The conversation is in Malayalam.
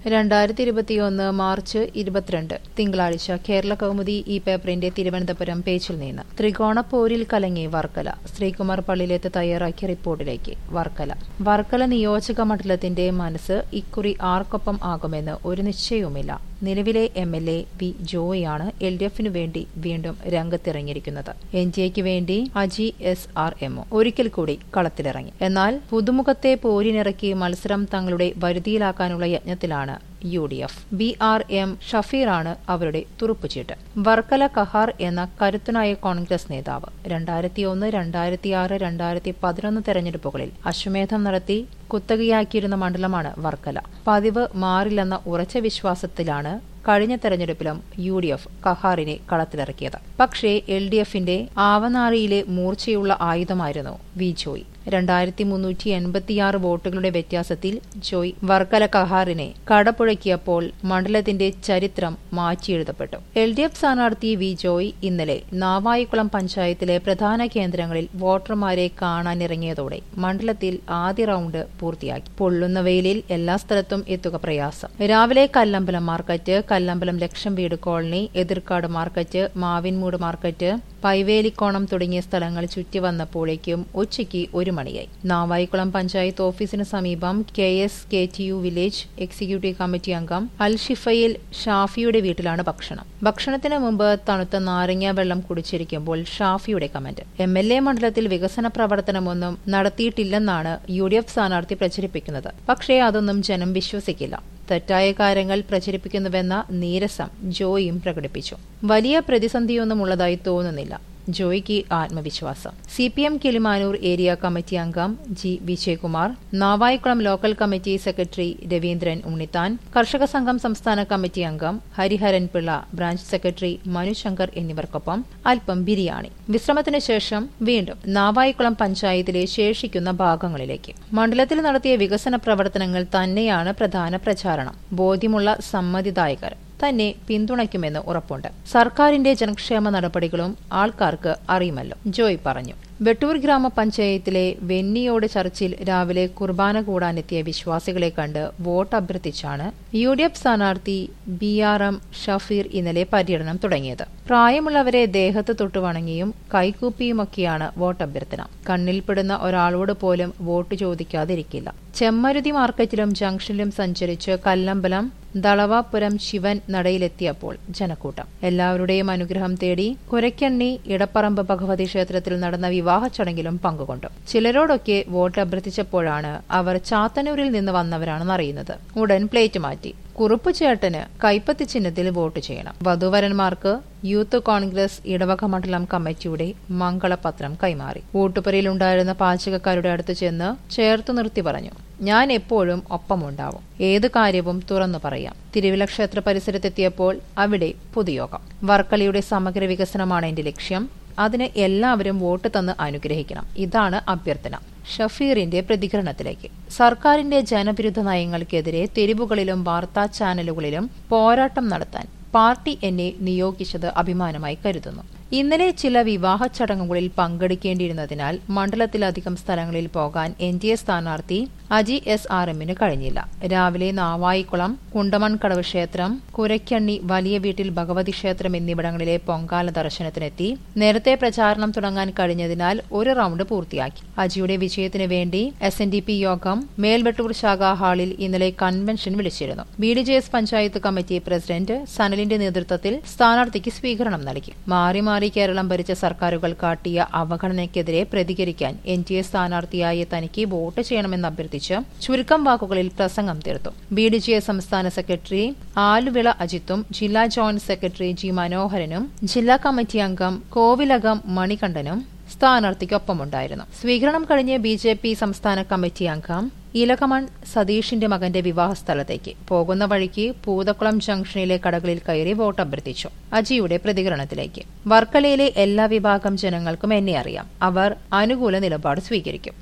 രണ്ടായിരത്തി ഇരുപത്തിയൊന്ന് മാർച്ച് ഇരുപത്തിരണ്ട് തിങ്കളാഴ്ച കേരള കൗമുദി ഈ പേപ്പറിന്റെ തിരുവനന്തപുരം പേജിൽ നിന്ന് ത്രികോണ പോരിൽ കലങ്ങി വർക്കല ശ്രീകുമാർ പള്ളിയിലെത്ത് തയ്യാറാക്കിയ റിപ്പോർട്ടിലേക്ക് വർക്കല വർക്കല നിയോജക മണ്ഡലത്തിന്റെ മനസ്സ് ഇക്കുറി ആർക്കൊപ്പം ആകുമെന്ന് ഒരു നിശ്ചയവുമില്ല നിലവിലെ എം എൽ എ വി ജോയാണ് എൽ ഡി എഫിനു വേണ്ടി വീണ്ടും രംഗത്തിറങ്ങിയിരിക്കുന്നത് എൻ ഡി എക്ക് വേണ്ടി അജി എസ് ആർ എംഒ ഒരിക്കൽ കൂടി കളത്തിലിറങ്ങി എന്നാൽ പുതുമുഖത്തെ പോരിനിറക്കി മത്സരം തങ്ങളുടെ വരുതിയിലാക്കാനുള്ള യജ്ഞത്തിലാണ് U D F B R M ഷഫീറാണ് അവരുടെ തുറുപ്പുചീട്ട് വർക്കല കഹാർ എന്ന കരുത്തനായ കോൺഗ്രസ് നേതാവ് രണ്ടായിരത്തി ഒന്ന് രണ്ടായിരത്തി ആറ് രണ്ടായിരത്തി പതിനൊന്ന് തെരഞ്ഞെടുപ്പുകളിൽ അശ്വമേധം നടത്തി കുത്തകയാക്കിയിരുന്ന മണ്ഡലമാണ് വർക്കല പതിവ് മാറില്ലെന്ന ഉറച്ച വിശ്വാസത്തിലാണ് കഴിഞ്ഞ തെരഞ്ഞെടുപ്പിലും യു ഡി എഫ് കഹാറിനെ കളത്തിലിറക്കിയത് പക്ഷേ എൽ ഡി എഫിന്റെ ആവനാഴിയിലെ മൂർച്ചയുള്ള ആയുധമായിരുന്നു വി ജോയ് രണ്ടായിരത്തി മുന്നൂറ്റി എൺപത്തിയാറ് വോട്ടുകളുടെ വ്യത്യാസത്തിൽ ജോയ് വർക്കല കഹാറിനെ കടപുഴക്കിയപ്പോൾ മണ്ഡലത്തിന്റെ ചരിത്രം മാറ്റിയെഴുതപ്പെട്ടു എൽ ഡി എഫ് സ്ഥാനാർത്ഥി വി ജോയ് ഇന്നലെ നാവായിക്കുളം പഞ്ചായത്തിലെ പ്രധാന കേന്ദ്രങ്ങളിൽ വോട്ടർമാരെ കാണാനിറങ്ങിയതോടെ മണ്ഡലത്തിൽ ആദ്യ റൌണ്ട് പൂർത്തിയാക്കി പൊള്ളുന്ന വെയിലിൽ എല്ലാ സ്ഥലത്തും എത്തുക പ്രയാസം രാവിലെ കല്ലമ്പലം മാർക്കറ്റ് കല്ലമ്പലം ലക്ഷം വീട് colony Ethirkkadu market Mavinmoodu market Paivelikkonam തുടങ്ങിയ സ്ഥലങ്ങൾ ചുറ്റി വന്നപ്പോഴേക്കും ഉച്ചയ്ക്ക് ഒരു മണിയായി നാവായിക്കുളം പഞ്ചായത്ത് ഓഫീസിന് സമീപം K S K T U village executive committee അംഗം അൽ ഷിഫയിൽ ഷാഫിയുടെ വീട്ടിലാണ് ഭക്ഷണം ഭക്ഷണത്തിന് മുമ്പ് തണുത്ത നാരങ്ങ വെള്ളം കുടിച്ചിരിക്കുമ്പോൾ ഷാഫിയുടെ കമന്റ് എം എൽ എ മണ്ഡലത്തിൽ വികസന പ്രവർത്തനമൊന്നും നടത്തിയിട്ടില്ലെന്നാണ് യു ഡി എഫ് സ്ഥാനാർത്ഥി പ്രചരിപ്പിക്കുന്നത് പക്ഷേ അതൊന്നും ജനം വിശ്വസിക്കില്ല തെറ്റായ കാര്യങ്ങൾ പ്രചരിപ്പിക്കുന്നുവെന്ന നീരസം ജോയും പ്രകടിപ്പിച്ചു വലിയ പ്രതിസന്ധിയൊന്നും ഉള്ളതായി തോന്നുന്നില്ല ജോയിക്ക് ആത്മവിശ്വാസം C P M Kilimanoor area committee അംഗം G Vijayakumar Navaikulam local committee secretary Raveendran Unnithan Karshaka Sangham സംസ്ഥാന കമ്മിറ്റി അംഗം ഹരിഹരൻ പിള്ള ബ്രാഞ്ച് സെക്രട്ടറി മനുശങ്കർ എന്നിവർക്കൊപ്പം അല്പം ബിരിയാണി വിശ്രമത്തിന് ശേഷം വീണ്ടും നാവായിക്കുളം പഞ്ചായത്തിലെ ശേഷിക്കുന്ന ഭാഗങ്ങളിലേക്ക് മണ്ഡലത്തിൽ നടത്തിയ വികസന പ്രവർത്തനങ്ങൾ തന്നെയാണ് പ്രധാന പ്രചാരണം ബോധ്യമുള്ള സമ്മതിദായകർ തന്നെ പിന്തുണയ്ക്കുമെന്ന് ഉറപ്പുണ്ട് സർക്കാരിന്റെ ജനക്ഷേമ നടപടികളും ആൾക്കാർക്ക് അറിയുമല്ലോ ജോയ് പറഞ്ഞു വെട്ടൂർ ഗ്രാമപഞ്ചായത്തിലെ വെന്നിയോട് ചർച്ചിൽ രാവിലെ കുർബാന കൂടാനെത്തിയ വിശ്വാസികളെ കണ്ട് വോട്ട് അഭ്യർത്ഥിച്ചാണ് യു ഡി എഫ് സ്ഥാനാർത്ഥി ബി ആർ എം ഷഫീർ ഇന്നലെ പര്യടനം തുടങ്ങിയത് പ്രായമുള്ളവരെ ദേഹത്ത് തൊട്ടു വണങ്ങിയും കൈകൂപ്പിയുമൊക്കെയാണ് വോട്ട് അഭ്യർത്ഥന കണ്ണിൽപ്പെടുന്ന ഒരാളോട് പോലും വോട്ട് ചോദിക്കാതിരിക്കില്ല ചെമ്മരുതി മാർക്കറ്റിലും ജംഗ്ഷനിലും സഞ്ചരിച്ച് കല്ലമ്പലം ദളവാപുരം ശിവൻ നടയിലെത്തിയപ്പോൾ ജനക്കൂട്ടം എല്ലാവരുടെയും അനുഗ്രഹം തേടി കുരയ്ക്കണ്ണി ഇടപ്പറമ്പ് ഭഗവതി ക്ഷേത്രത്തിൽ നടന്ന വിവാഹ ചടങ്ങിലും പങ്കുകൊണ്ടു ചിലരോടൊക്കെ വോട്ട് അഭ്യർത്ഥിച്ചപ്പോഴാണ് അവർ ചാത്തന്നൂരിൽ നിന്ന് വന്നവരാണെന്ന് അറിയുന്നത് ഉടൻ പ്ലേറ്റ് മാറ്റി കുറുപ്പ് ചേട്ടന് കൈപ്പത്തി ചിഹ്നത്തിൽ വോട്ട് ചെയ്യണം വധുവരന്മാർക്ക് യൂത്ത് കോൺഗ്രസ് ഇടവക മണ്ഡലം കമ്മിറ്റിയുടെ മംഗളപത്രം കൈമാറി ഊട്ടുപുരയിലുണ്ടായിരുന്ന പാചകക്കാരുടെ അടുത്ത് ചെന്ന് ചേർത്തു നിർത്തി പറഞ്ഞു ഞാൻ എപ്പോഴും ഒപ്പമുണ്ടാവും ഏത് കാര്യവും തുറന്നു പറയാം തിരുവില ക്ഷേത്ര പരിസരത്തെത്തിയപ്പോൾ അവിടെ പൊതുയോഗം വർക്കലയുടെ സമഗ്ര വികസനമാണ് എന്റെ ലക്ഷ്യം അതിന് എല്ലാവരും വോട്ട് തന്ന് അനുഗ്രഹിക്കണം ഇതാണ് അഭ്യർത്ഥന ഷഫീറിന്റെ പ്രതികരണത്തിലേക്ക് സർക്കാരിന്റെ ജനവിരുദ്ധ നയങ്ങൾക്കെതിരെ തെരുവുകളിലും വാർത്താ ചാനലുകളിലും പോരാട്ടം നടത്താൻ പാർട്ടി എന്നെ നിയോഗിച്ചത് അഭിമാനമായി കരുതുന്നു ഇന്നലെ ചില വിവാഹ ചടങ്ങുകളിൽ പങ്കെടുക്കേണ്ടിയിരുന്നതിനാൽ മണ്ഡലത്തിലധികം സ്ഥലങ്ങളിൽ പോകാൻ എൻ ഡി എ സ്ഥാനാർത്ഥി അജി എസ് ആർ എമ്മിന് കഴിഞ്ഞില്ല രാവിലെ നാവായിക്കുളം കുണ്ടമൺകടവ് ക്ഷേത്രം കുരയ്ക്കണ്ണി വലിയ വീട്ടിൽ ഭഗവതി ക്ഷേത്രം എന്നിവിടങ്ങളിലെ പൊങ്കാല ദർശനത്തിനെത്തി നേരത്തെ പ്രചാരണം തുടങ്ങാൻ കഴിഞ്ഞതിനാൽ ഒരു റൌണ്ട് പൂർത്തിയാക്കി അജിയുടെ വിജയത്തിന് വേണ്ടി എസ് എൻ ഡി പി യോഗം മേൽവെട്ടൂർ ശാഖാ ഹാളിൽ ഇന്നലെ കൺവെൻഷൻ വിളിച്ചിരുന്നു B D J S panchayat committee president സനലിന്റെ നേതൃത്വത്തിൽ സ്ഥാനാർത്ഥിക്ക് സ്വീകരണം നൽകി മാറി മാറി കേരളം ഭരിച്ച സർക്കാരുകൾ കാട്ടിയ അവഗണനയ്ക്കെതിരെ പ്രതികരിക്കാൻ എൻ ടി എ സ്ഥാനാർത്ഥിയായ തനിക്ക് വോട്ട് ചെയ്യണമെന്ന് അഭ്യർത്ഥിച്ച് ചുരുക്കം വാക്കുകളിൽ പ്രസംഗം തീർത്തു ബി ഡി ജെ എസ് സംസ്ഥാന സെക്രട്ടറി ആലുവിള അജിത്തും ജില്ലാ ജോയിന്റ് സെക്രട്ടറി ജി മനോഹരനും ജില്ലാ കമ്മിറ്റി അംഗം കോവിലകം മണികണ്ഠനും സ്ഥാനാർത്ഥിക്കൊപ്പമുണ്ടായിരുന്നു സ്വീകരണം കഴിഞ്ഞ് ബി ജെ പി സംസ്ഥാന കമ്മിറ്റി അംഗം ഇലകമൺ സതീഷിന്റെ മകന്റെ വിവാഹ സ്ഥലത്തേക്ക് പോകുന്ന വഴിക്ക് പൂതക്കുളം ജംഗ്ഷനിലെ കടകളിൽ കയറി വോട്ട് അഭ്യർത്ഥിച്ചു അജിയുടെ പ്രതികരണത്തിലേക്ക് വർക്കലയിലെ എല്ലാ വിഭാഗം ജനങ്ങൾക്കും എന്നെ അറിയാം അവർ അനുകൂല നിലപാട് സ്വീകരിക്കും